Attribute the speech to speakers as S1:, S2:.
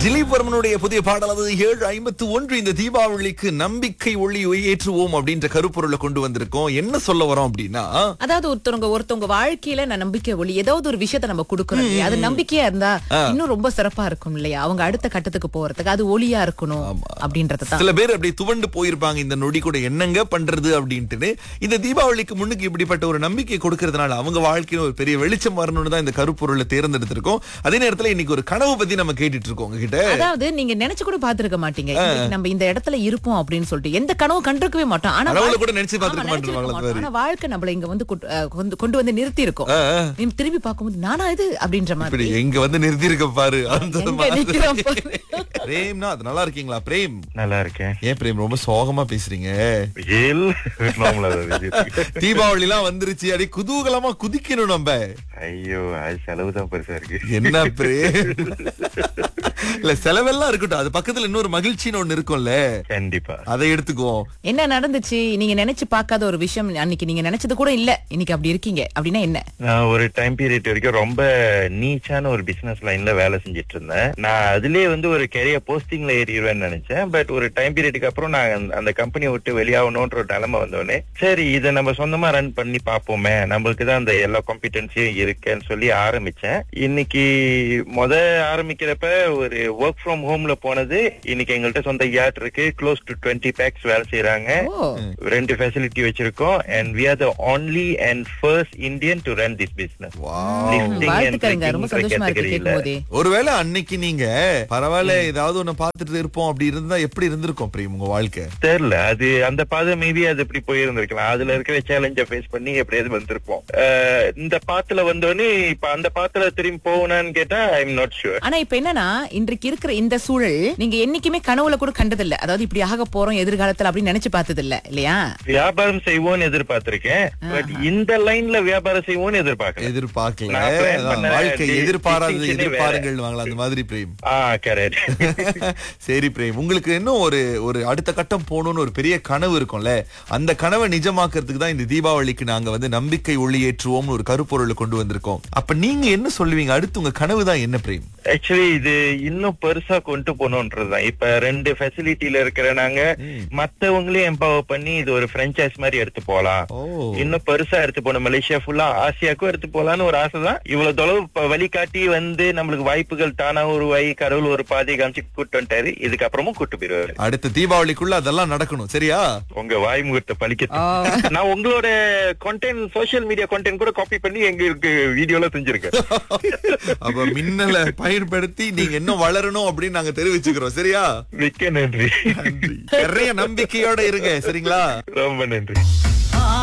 S1: திலீப் வர்மனுடைய புதிய பாடல் அது ஏழு ஐம்பத்து ஒன்று இந்த தீபாவளிக்கு நம்பிக்கை ஒளி ஏற்றுவோம் அப்படின்ற கருப்பொருளை கொண்டு வந்திருக்கோம் என்ன சொல்ல வரோம் அப்படின்னா
S2: அதாவது ஒருத்தவங்க ஒருத்தவங்க வாழ்க்கையில நான் நம்பிக்கை ஒளி ஏதாவது ஒரு விஷயத்த நம்ம கொடுக்கறோம் இல்லையா அது நம்பிக்கையா இருந்தா இன்னும் ரொம்ப சிறப்பா இருக்கும் இல்லையா அவங்க அடுத்த கட்டத்துக்கு போறதுக்கு அது ஒளியா இருக்கணும் அப்படின்றது தான்
S1: சில பேர் அப்படி துவண்டு போயிருப்பாங்க இந்த நொடி கூட என்னங்க பண்றது அப்படின்ட்டு இந்த தீபாவளிக்கு முன்னுக்கு இப்படிப்பட்ட ஒரு நம்பிக்கை கொடுக்கறதுனால அவங்க வாழ்க்கையில ஒரு பெரிய வெளிச்சம் வரணும்னு தான் இந்த கருப்பொருளை தேர்ந்தெடுத்திருக்கோம் அதே நேரத்துல இன்னைக்கு ஒரு கனவு பத்தி நம்ம கேட்டுட்டு இருக்கோம் உங்ககிட்ட
S2: அதாவது நீங்க நினைச்சு கூட பாத்துருக்க மாட்டீங்க இன்னைக்கு நம்ம இந்த இடத்துல இருப்போம் அப்படின்னு சொல்லிட்டு எந்த கனவு கண்டிருக்கவே மாட்டோம் ஆனா
S1: கனவுல
S2: வாழ்க்கை-
S1: கூட நினைச்சு
S2: ஆமா,
S1: பார்த்திருக்க
S2: நினைச்சிருக்க
S1: மாட்டோம்
S2: மாட்டோம். ஆனா வாழ்க்கை நம்மள இங்க வந்து கொண்டு- அஹ், கொண்டு- கொண்டு வந்து நிறுத்தி இருக்கோம்
S1: ஆ, ஆ.
S2: நீ திரும்பி பார்க்கும்போது நானா இது அப்படின்ற மாதிரி
S1: இப்படி எங்க வந்து நிறுத்தி இருக்க பாரு அந்த
S2: எங்க
S1: மாதிரி.
S2: நிக்கிறோம் பாரு.
S1: பிரேம்னா அது நல்லா இருக்கீங்களா பிரேம்
S3: நல்லா இருக்கேன்
S1: ஏன் பிரேம் ரொம்ப சோகமா பேசுறீங்க
S3: ஏல் நார்மலா தான் இருக்கு.
S1: தீபாவளி எல்லாம் வந்துருச்சு அடி குதூகலமா குதிக்கணும் நம்ம
S3: ஐயோ அது செலவு தான் பெருசா இருக்கு
S1: என்ன பிரேம் இல்ல செலவெல்லாம் இருக்கட்டும் அது பக்கத்துல இன்னொரு மகிழ்ச்சின்னு ஒண்ணு இருக்கும்ல
S3: கண்டிப்பா
S1: அதை எடுத்துக்குவோம்
S2: என்ன நடந்துச்சு நீங்க நினைச்சு பார்க்காத ஒரு விஷயம் அன்னைக்கு நீங்க நினைச்சது கூட இல்ல இன்னைக்கு அப்படி இருக்கீங்க அப்படின்னா என்ன
S3: நான் ஒரு டைம் பீரியட் வரைக்கும் ரொம்ப நீச்சான ஒரு பிசினஸ் லைன்ல வேலை செஞ்சுட்டு இருந்தேன் நான் அதுலயே வந்து ஒரு கெரியர் போஸ்டிங்ல ஏறிடுவேன்னு நினைச்சேன் பட் ஒரு டைம் பீரியடுக்கு அப்புறம் நான் அந்த- அந்த கம்பெனியை விட்டு வெளியாகணும்ன்ற ஒரு நிலைமை வந்தோடனே சரி இதை நம்ம சொந்தமா ரன் பண்ணி பார்ப்போமே நம்மளுக்கு தான் அந்த எல்லா காம்பிடன்சியும் இருக்குன்னு சொல்லி ஆரம்பிச்சேன் இன்னைக்கு முத ஆரம்பிக்கிறப்ப ஒரு ஒர்க் ஃப்ரம் ஹோம்ல போனது இன்னைக்கு எங்கள்கிட்ட சொந்த யார்ட் இருக்கு க்ளோஸ் டு டுவெண்ட்டி பேக்ஸ் வேலை செய்யறாங்க
S2: ஓ
S3: ரெண்டு ஃபெசிலிட்டி வச்சிருக்கோம் and we are the only and first Indian to run this business
S2: வாழ்த்துக்கள்ங்க ரொம்ப சந்தோஷமா இருக்கு கேட்கும் போதே
S1: ஒருவேளை அன்னைக்கு நீங்க பரவாயில்ல ஏதாவது ஒண்ணு பாத்துட்டு இருப்போம் அப்படி இருந்தா எப்படி இருந்திருக்கும் பிரேம் உங்க வாழ்க்கை
S3: தெரியல அது அந்த பாதை மேபி அது இப்படி போயிருந்திருக்கலாம் அதுல இருக்கிற சேலஞ்ச ஃபேஸ் பண்ணி எப்படியாவது வந்திருப்போம் அஹ், இந்த பாத்துல வந்தோடனே இப்ப அந்த பாத்துல திரும்பி போகணும்னு கேட்டா ஐ எம் நாட் ஷுர்
S2: ஆனா இப்ப என்னன்னா இன்றைக்கு இருக்கிற இந்த சூழல் நீங்க என்னைக்குமே கனவுல கூட கண்டதில்ல அதாவது இப்படி ஆக போறோம் எதிர்காலத்துல அப்படின்னு நினைச்சு பார்த்தது இல்ல இல்லையா
S3: வியாபாரம் செய்வோம்னு எதிர்பார்த்திருக்கேன் பட் இந்த லைன்ல வியாபாரம் செய்வோம்னு எதிர்பார்க்கல
S1: எதிர்பார்க்கல
S3: நான் plan
S1: அதான்
S3: பண்ண
S1: வாழ்க்கை
S3: டி-
S1: எதிர்பாராத
S3: distinction ஏ வேற.
S1: எதிர்பாருங்கள் வாங்கலாம் அந்த மாதிரி பிரேம்
S3: ஆ கரெக்ட்
S1: சரி பிரேம் உங்களுக்கு இன்னும் ஒரு ஒரு அடுத்த கட்டம் போகணும்னு ஒரு பெரிய கனவு இருக்கும்ல அந்த கனவை நிஜமாக்குறதுக்கு தான் இந்த தீபாவளிக்கு நாங்க வந்து நம்பிக்கை ஒளி ஏற்றுவோம்னு ஒரு கருப்பொருளை கொண்டு வந்திருக்கோம் அப்ப நீங்க என்ன சொல்லுவீங்க அடுத்து உங்க கனவு தான் என்ன பிரேம்
S3: ஆக்சுவலி இது இன்னும் பெருசா கொண்டு போகணும்ன்றதுதான் இப்ப ரெண்டு ஃபெசிலிட்டில இருக்கிற நாங்க மத்தவங்களையும் எம்பவர் பண்ணி இது ஒரு பிரான்ச்சைஸ் மாதிரி எடுத்து போலாம்
S1: ஓ
S3: இன்னும் பெருசா எடுத்து போகணும் மலேசியா ஃபுல்லா ஆசியாக்கும் எடுத்து போலான்னு ஒரு ஆசை தான் இவ்வளவு தொலைவு இப்ப வழிகாட்டி வந்து நம்மளுக்கு வாய்ப்புகள் தானா உருவாகி கடவுள் ஒரு பாதை காமிச்சு கூட்டு வந்துட்டாரு இதுக்கப்புறமும் கூட்டு போயிருவாரு
S1: அடுத்த தீபாவளிக்குள்ள அதெல்லாம் நடக்கணும் சரியா
S3: உங்க வாய் முகத்தை பழிக்க நான் உங்களோட கண்டென்ட் சோசியல் மீடியா கண்டென்ட் கூட காப்பி பண்ணி எங்களுக்கு வீடியோல செஞ்சிருக்கேன்
S1: அப்ப மின்னலை பயன்படுத்தி நீங்க இன்னும் வளரணும் அப்படின்னு நாங்க தெரிவிச்சுக்கிறோம் சரியா
S3: மிக்க நன்றி
S1: நன்றி நிறைய நம்பிக்கையோட இருங்க சரிங்களா
S3: ரொம்ப நன்றி